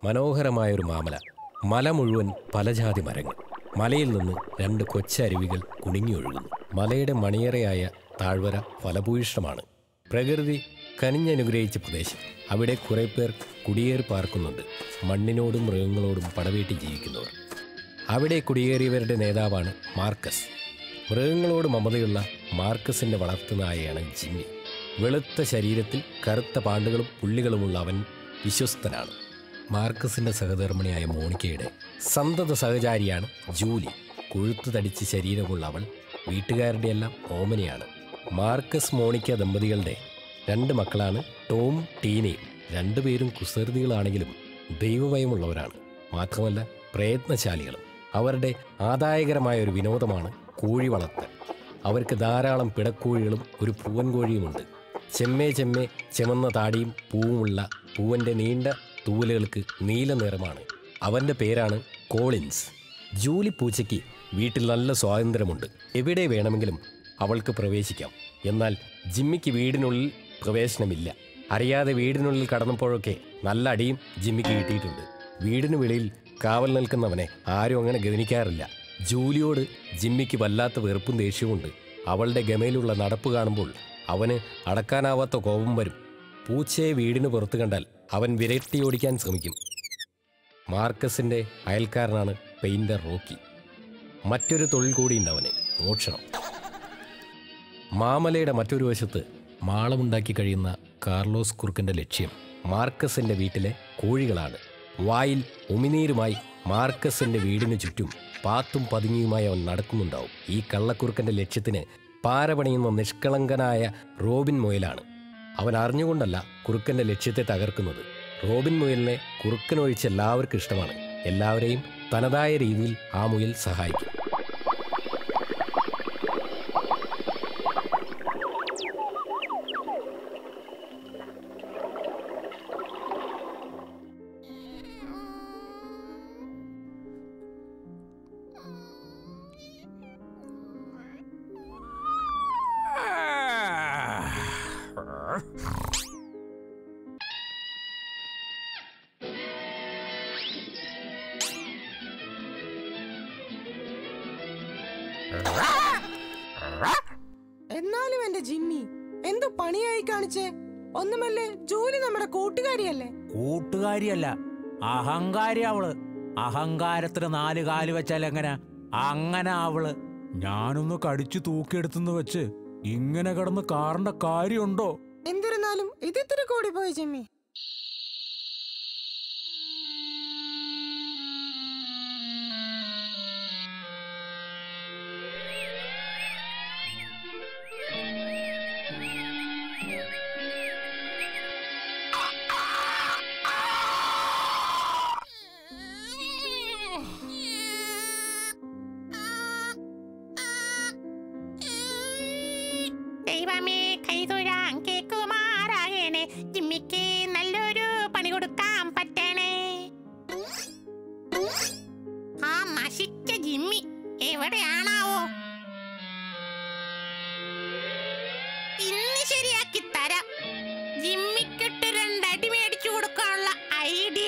മനോഹരമായൊരു മാമല മല മുഴുവൻ പലജാതി മരങ്ങൾ മലയിൽ നിന്ന് രണ്ട് കൊച്ചരുവികൾ കുണുങ്ങിയൊഴുകുന്നു മലയുടെ മണിയറയായ താഴ്വര ഫലഭൂയിഷ്ടമാണ് പ്രകൃതി കനിഞ്ഞനുഗ്രഹിച്ച പ്രദേശം അവിടെ കുറെ പേർ കുടിയേറി പാർക്കുന്നുണ്ട് മണ്ണിനോടും മൃഗങ്ങളോടും പടവീട്ടി ജീവിക്കുന്നവർ അവിടെ കുടിയേറിയവരുടെ നേതാവാണ് മാർക്കസ് മൃഗങ്ങളോട് മമതയുള്ള മാർക്കസിന്റെ വളർത്തുനായയാണ് ജിമ്മി വെളുത്ത ശരീരത്തിൽ കറുത്ത പാണ്ടുകളും പുള്ളികളുമുള്ള അവൻ വിശ്വസ്തനാണ് മാർക്കസിന്റെ സഹധർമ്മിണിയായ മോണിക്കയുടെ സന്തത സഹചാരിയാണ് ജൂലി കൊഴുത്തു തടിച്ച് ശരീരമുള്ള അവൾ വീട്ടുകാരുടെ എല്ലാം ഓമനയാണ് മാർക്കസ് മോണിക്ക ദമ്പതികളുടെ രണ്ട് മക്കളാണ് ടോം ടീനയും രണ്ടുപേരും കുസൃതികളാണെങ്കിലും ദൈവഭയമുള്ളവരാണ് മാത്രമല്ല പ്രയത്നശാലികളും അവരുടെ ആദായകരമായ ഒരു വിനോദമാണ് കോഴി വളർത്തൽ അവർക്ക് ധാരാളം പിടക്കോഴികളും ഒരു പൂവൻ കോഴിയുമുണ്ട് ചെമ്മേ ചെമ്മേ ചെമന്ന താടിയും പൂവുമുള്ള പൂവന്റെ നീണ്ട തൂവലുകൾക്ക് നീല നിറമാണ് അവന്റെ പേരാണ് കോളിൻസ് ജൂലി പൂച്ചയ്ക്ക് വീട്ടിൽ നല്ല സ്വാതന്ത്ര്യമുണ്ട് എവിടെ വേണമെങ്കിലും അവൾക്ക് പ്രവേശിക്കാം എന്നാൽ ജിമ്മിക്ക് വീടിനുള്ളിൽ പ്രവേശനമില്ല അറിയാതെ വീടിനുള്ളിൽ കടന്നപ്പോഴൊക്കെ നല്ല അടിയും ജിമ്മിക്ക് കിട്ടിയിട്ടുണ്ട് വീടിന് വെളിയിൽ കാവൽ നിൽക്കുന്നവനെ ആരും അങ്ങനെ ഗവനിക്കാറില്ല ജൂലിയോട് ജിമ്മിക്ക് വല്ലാത്ത വെറുപ്പും ദേഷ്യവുമുണ്ട് അവളുടെ ഗമയിലുള്ള നടപ്പ് കാണുമ്പോൾ അവന് അടക്കാനാവാത്ത കോപം വരും പൂച്ചയെ വീടിന് പുറത്ത് കണ്ടാൽ അവൻ വിരട്ടി ഓടിക്കാൻ ശ്രമിക്കും മാർക്കസിന്റെ അയൽക്കാരനാണ് പെയിന്റർ റോക്കി മറ്റൊരു തൊഴിൽ കൂടിയുണ്ട് അവന് മോഷണം മാമലയുടെ മറ്റൊരു വശത്ത് മാളമുണ്ടാക്കി കഴിയുന്ന കാർലോസ് കുറുക്കന്റെ ലക്ഷ്യം മാർക്കസിന്റെ വീട്ടിലെ കോഴികളാണ് വായിൽ ഉമിനീരുമായി മാർക്കസിന്റെ വീടിനു ചുറ്റും പാത്തും പതുങ്ങിയുമായി അവൻ നടക്കുന്നുണ്ടാവും ഈ കള്ളക്കുറുക്കന്റെ ലക്ഷ്യത്തിന് പാരപണിയുന്ന നിഷ്കളങ്കനായ റോബിൻ മുയലാണ് അവൻ അറിഞ്ഞുകൊണ്ടല്ല കുറുക്കന്റെ ലക്ഷ്യത്തെ തകർക്കുന്നത് റോബിൻ മുയലിനെ കുറുക്കനൊഴിച്ച് എല്ലാവർക്കും ഇഷ്ടമാണ് എല്ലാവരെയും തനതായ രീതിയിൽ ആ മുയൽ സഹായിക്കും എന്നാലും എന്റെ ജിമ്മി എന്തോ പണിയായി കാണിച്ചേ ഒന്നുമല്ലേ ജോലി നമ്മുടെ കൂട്ടുകാരിയല്ലേ കൂട്ടുകാരിയല്ല അഹങ്കാരി അവള് അഹങ്കാരത്തിന് നാല് കാല് വെച്ചാൽ എങ്ങനെ അങ്ങനെ അവള് ഞാനൊന്ന് കടിച്ചു തൂക്കിയെടുത്തെന്ന് വെച്ച് ഇങ്ങനെ കിടന്ന് കാറിന്റെ കാര്യമുണ്ടോ എന്തിരുന്നാലും ഇത് ഇത്തിരി കൂടി പോയി ജിമ്മി ദൈവമേ കൈതൊഴാൻ കേക്കുമാറാകണേ ജിമ്മിക്ക് നല്ലൊരു പണി കൊടുക്കാൻ പറ്റണേ ആ നശിച്ച ജിമ്മി എവിടെയാണാവോ ഇന്ന് ശരിയാക്കി തരാം ജിമ്മിക്കിട്ട് രണ്ടടി മേടിച്ചു കൊടുക്കാനുള്ള ഐഡിയ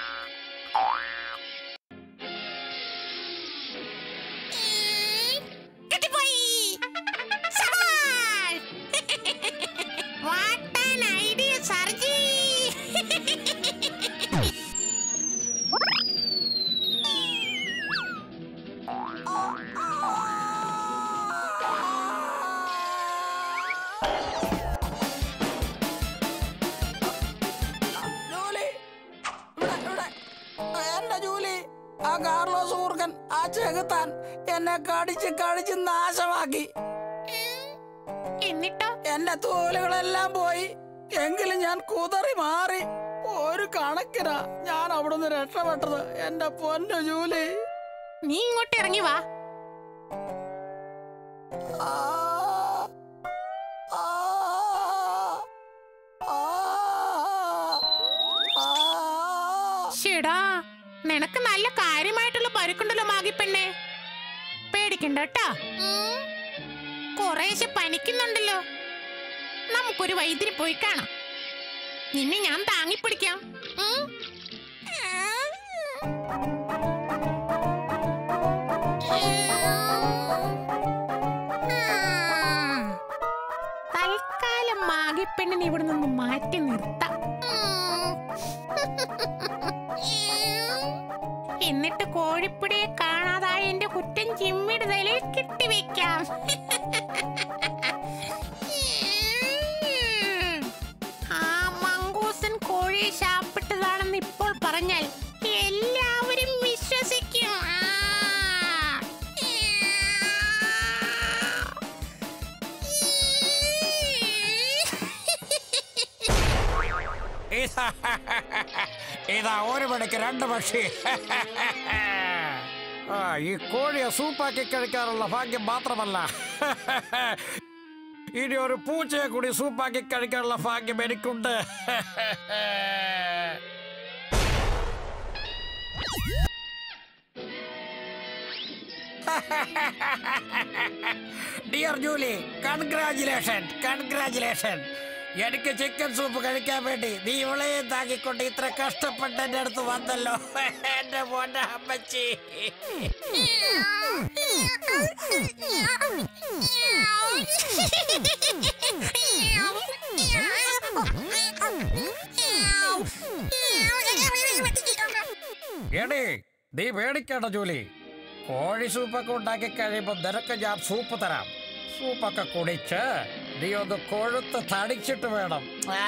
കിട്ടിപ്പോയി സവാൾ what an idea sir ji Julie ഇവിടെ ഇവിടെ എന്റെ ജൂലി ആ കാർലോസ് ഊർക്കൻ ആ ചെകുത്താൻ എന്നെ കടിച്ച് കടിച്ച് നാശമാക്കി എന്നിട്ടോ എന്റെ തോലുകളെല്ലാം പോയി എങ്കിലും ഞാൻ കുതറി മാറി ഒരു കണക്കിനാ ഞാൻ അവിടുന്ന് രക്ഷപ്പെട്ടത് എന്റെ പൊന്നു ജൂലി നീ ഇങ്ങോട്ട് ഇറങ്ങി വാ ആ, ആ, ആ, ആ. ഷെടാ നിനക്ക് നല്ല കാര്യമായിട്ടുള്ള പരുക്കുണ്ടല്ലോ മാഗിപ്പെണ്ണെ പേടിക്കണ്ട കേട്ടാ കുറേശ്ശെ പനിക്കുന്നുണ്ടല്ലോ നമുക്കൊരു വൈദ്യന് പോയി കാണാം നിന്നെ ഞാൻ താങ്ങിപ്പിടിക്കാം ഉം? ആ എന്നിട്ട് കോഴിപ്പിടിയെ കാണാതായ എന്റെ കുറ്റം ജിമ്മിയുടെ തലയിൽ കെട്ടിവെക്കാം ആ മങ്കൂസൻ കോഴിയെ ശാപ്പിട്ടതാണെന്ന് ഇപ്പോൾ പറഞ്ഞാൽ എല്ലാവരും വിശ്വസിക്കും ആ. ഇതാ ഇതാ ഒരു മണിക്ക് രണ്ട് പക്ഷി ആ ഈ കോഴിയെ സൂപ്പാക്കി കഴിക്കാനുള്ള ഭാഗ്യം മാത്രമല്ല ഇനി ഒരു പൂച്ചയെ കൂടി സൂപ്പാക്കി കഴിക്കാനുള്ള ഭാഗ്യം എനിക്കുണ്ട് ഡിയർ ജൂലി കൺഗ്രാചുലേഷൻ കൺഗ്രാചുലേഷൻ എനിക്ക് ചിക്കൻ സൂപ്പ് കഴിക്കാൻ വേണ്ടി നീ ഇവളെയും താങ്ങിക്കൊണ്ട് ഇത്ര കഷ്ടപ്പെട്ട് എന്റെ അടുത്ത് വന്നല്ലോ എന്റെ മോന്റെ അമ്മച്ചി എടേ നീ പേടിക്കേണ്ട ജൂലി കോഴി സൂപ്പൊക്കെ ഉണ്ടാക്കി കഴിയുമ്പോ നിനക്ക് ഞാൻ സൂപ്പ് തരാം സൂപ്പൊക്കെ കുടിച്ച് നീ ഒന്ന് കൊഴുത്ത് തടിച്ചിട്ട് വേണം ആ,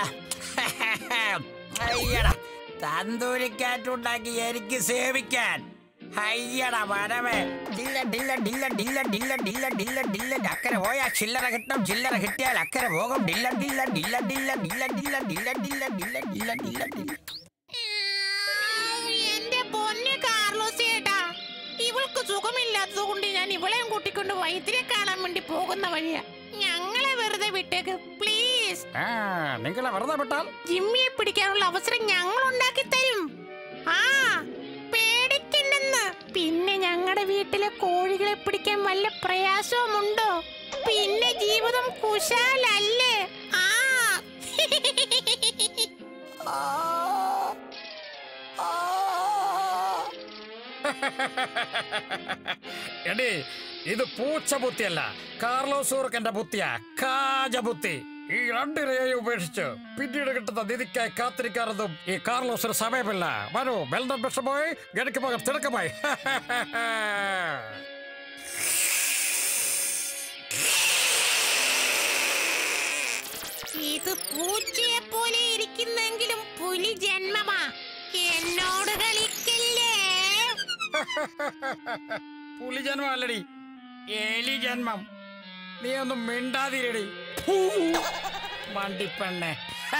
അയ്യടാ തന്തൂരിക്കാറ്റുണ്ടാക്കി എനിക്ക് സേവിക്കാൻ അയ്യടാ വരവേ ഡില്ല ഡില്ല ഡില്ല ഡില്ല ഡില്ല ഡില്ല ഡില്ല ഡില്ല അക്കരെ പോയാ ചില്ലറ കിട്ടും ചില്ലറ കിട്ടിയാൽ അക്കരെ പോകും ഡില്ല ഡില്ല ഡില്ല ഡില്ല ഡില്ല ഡില്ല ഡില്ല ഡില്ല ഡില്ല ഡില്ല ഡില്ല ഡില്ല എന്റെ പൊന്ന് കാർലോസ് ചേട്ടാ ഇവൾക്ക് സുഖമില്ലാത്തത് കൊണ്ട് ഞാൻ ഇവളെയും കൂട്ടിക്കൊണ്ട് വൈദ്യരെ കാണാൻ വേണ്ടി പോകുന്ന വഴിയാ ഞങ്ങളെ വെറുതെ വിട്ടേക്ക് പ്ലീസ് ആ നിങ്ങളെ വെറുതെ വിട്ടാൽ ജിമ്മിയെ പിടിക്കാനുള്ള അവസരം ഞങ്ങൾ ഉണ്ടാക്കി തരും ആ പേടിക്കണ്ടെന്ന് പിന്നെ ഞങ്ങളുടെ വീട്ടിലെ കോഴികളെ പിടിക്കാൻ വല്ല പ്രയാസവുമുണ്ടോ പിന്നെ ജീവിതം കുശാലല്ലേ ആ എടി ഇത് പൂച്ച ബുദ്ധിയല്ല കാർലോസ് ഊർക്കന്റെ ബുദ്ധിയാ കാജ ബുദ്ധി ഈ രണ്ടിനെയും ഉപേക്ഷിച്ച് പിന്നീട് കിട്ടുന്ന നിധിക്കായി കാത്തിരിക്കാറൊന്നും ഈ കാർലോസിന് സമയമില്ല വരൂ മെൽഡൻ ബിഷപ്പോയി എനിക്ക് പോകാം തിരക്കമായി ഇത് പൂച്ചയെ പോലെ ഇരിക്കുന്നെങ്കിലും പുലി ജന്മമാ എന്നോട് കളിക്കല്ലേ പുലി ജന്മം അല്ലടി എലി ജന്മം നീ ഒന്നും മിണ്ടാതിരടി വണ്ടിപ്പെണ്ണെ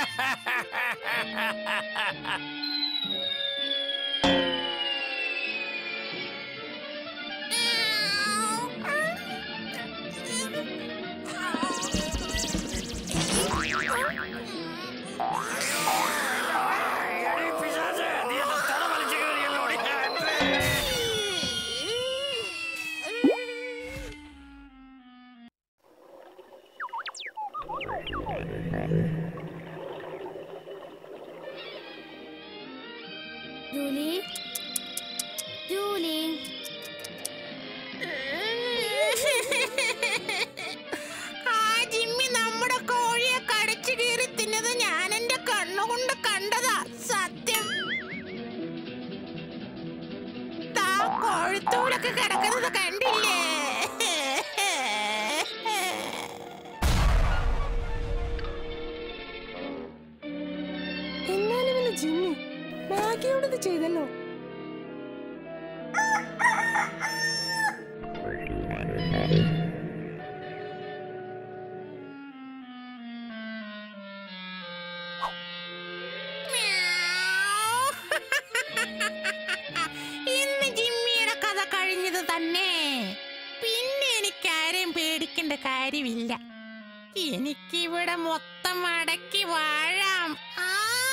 ജൂലി ജൂലി ആ ജിമ്മി നമ്മുടെ കോഴിയെ കടിച്ചു കീറി തിന്നത് ഞാൻ എന്റെ കണ്ണുകൊണ്ട് കണ്ടതാ സത്യം താ കോഴിത്തോടൊക്കെ കിടക്കുന്നത് കണ്ടില്ലേ എന്നാലും ഇന്ന് ജിമ്മി മാഗിയോട് ഇത് ചെയ്തല്ലോ ഇന്ന് ജിമ്മിയുടെ കഥ കഴിഞ്ഞത് തന്നെ പിന്നെ എനിക്ക് ആരെയും പേടിക്കേണ്ട കാര്യമില്ല എനിക്കിവിടെ മൊത്തം അടക്കി വാഴാം ആ.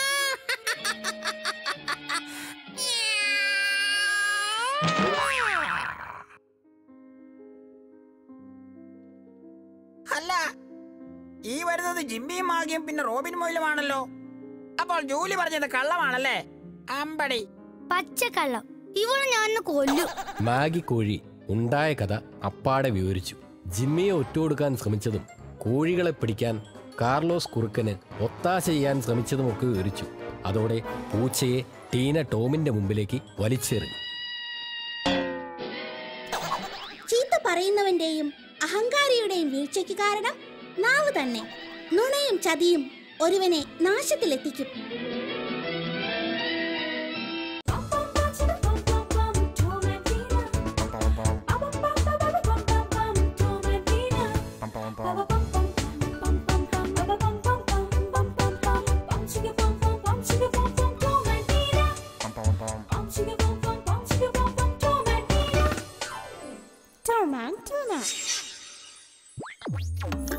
അല്ല ഈ വരുന്നത് ജിമ്മിയും മാഗിയും പിന്നെ റോബിൻ മൊയിലുമാണല്ലോ അപ്പോൾ ജൂലി പറഞ്ഞത് കള്ളമാണല്ലേ അമ്പടി പച്ചക്കള്ളം ഇവളെ ഞാൻ കൊല്ലും മാഗി കോഴി ഉണ്ടായ കഥ അപ്പാടെ വിവരിച്ചു ജിമ്മിയെ ഒറ്റുകൊടുക്കാൻ ശ്രമിച്ചതും കോഴികളെ പിടിക്കാൻ കാർലോസ് കുറുക്കന് ഒത്താശ ചെയ്യാൻ ശ്രമിച്ചതുമൊക്കെ വിവരിച്ചു അതോടെ പൂച്ചയെ ടീന ടോമിന്റെ മുമ്പിലേക്ക് വലിച്ചെറിഞ്ഞു പറയുന്നവന്റെയും അഹങ്കാരിയുടെയും വീഴ്ചയ്ക്ക് കാരണം നാവ് തന്നെ നുണയും ചതിയും ഒരുവനെ നാശത്തിലെത്തിക്കും Torment, Torment.